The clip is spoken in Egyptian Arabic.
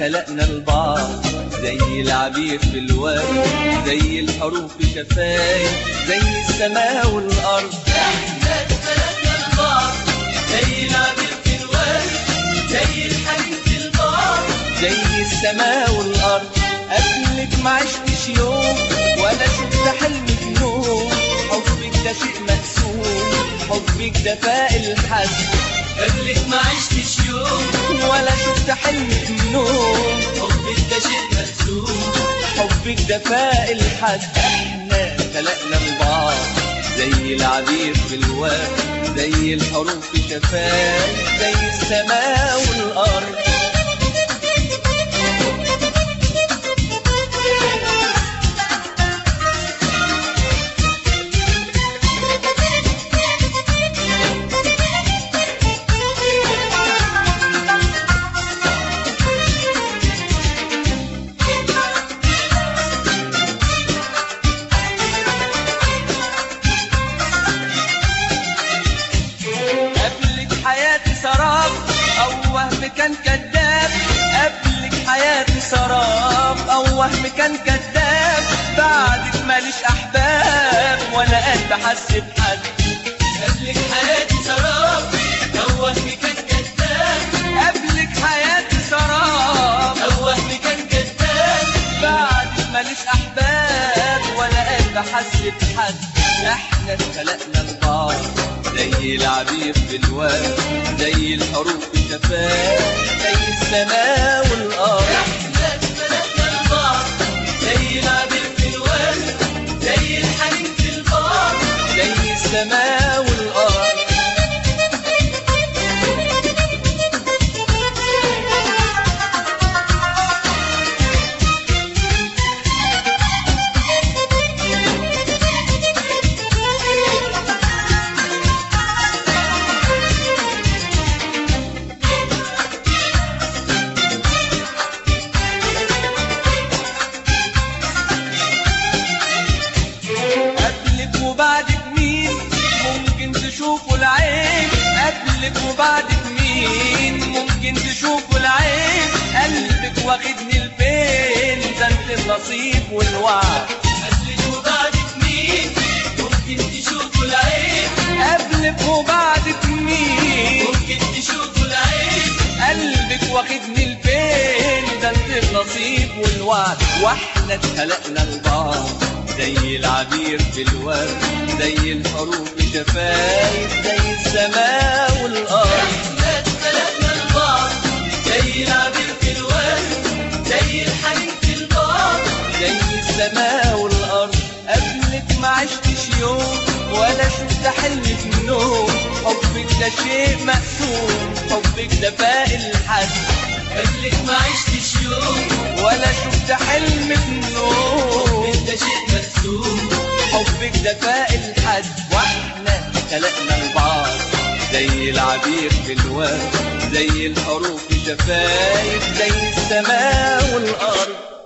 خلقنا البعض زي العبير في الورد زي الحروف في شفايف زي السماء والأرض احنا اتخلقنا البعض زي العبير في الورد زي الحنين في البعض زي السماء والأرض قبلك ما عشتش يوم ولا شفت حلم في نوم حبك ده شيء مقسوم حبك ده فاق الحد قبلك ما عشتش يوم ولا شفت حلم في نوم حبك ده شيء مقسوم حبك ده فاق الحد احنا خلقنا البعض زي العبير في الورد زي الحروف في شفايف زي السماء والأرض قبلك حياتي سراب أو وهم كان كذاب قبلك حياتي سراب أو وهم كان كذاب بعدك ماليش أحباب ولا قلب حس بحد قبلك حياتي سراب لو وهمي كان كذاب قبلك حياتي سراب لو وهمي كان كذاب بعدك ماليش أحباب ولا قلب حس بحد احنا اتخلقنا البعض زي العبير في الورد زي الحروف في شفاف زي السماء والأرض احنا اتخلقنا البعض زي العبير في الورد زي الحنين في البعض زي السماء والأرض قبلك وبعدك مين ممكن تشوفوا العين قبلك وبعدك مين ممكن تشوفوا العين قلبك واخدني لفين ده انت النصيب والوعد قبلك وبعدك مين ممكن تشوفوا العين قبلك وبعدك مين ممكن تشوفوا العين قلبك واخدني لفين ده انت النصيب والوعد واحنا اتخلقنا لبعض زي العبير في الورد زي الحروف في شفايف زي السماء والارض احنا اتخلقنا البعض زي العبير في الورد زي الحنين في البعض زي السماء والارض قبلك ما عشتش يوم ولا شفت حلم في النوم حبك ده شيء مقسوم حبك ده فاق الحد قبلك ما عشتش يوم ولا شفت حلم في النوم انت شيء مقسوم حبك ده فاق الحد واحنا خلقنا البعض زي العبير في الورد زي الحروف في شفايف زي السماء والارض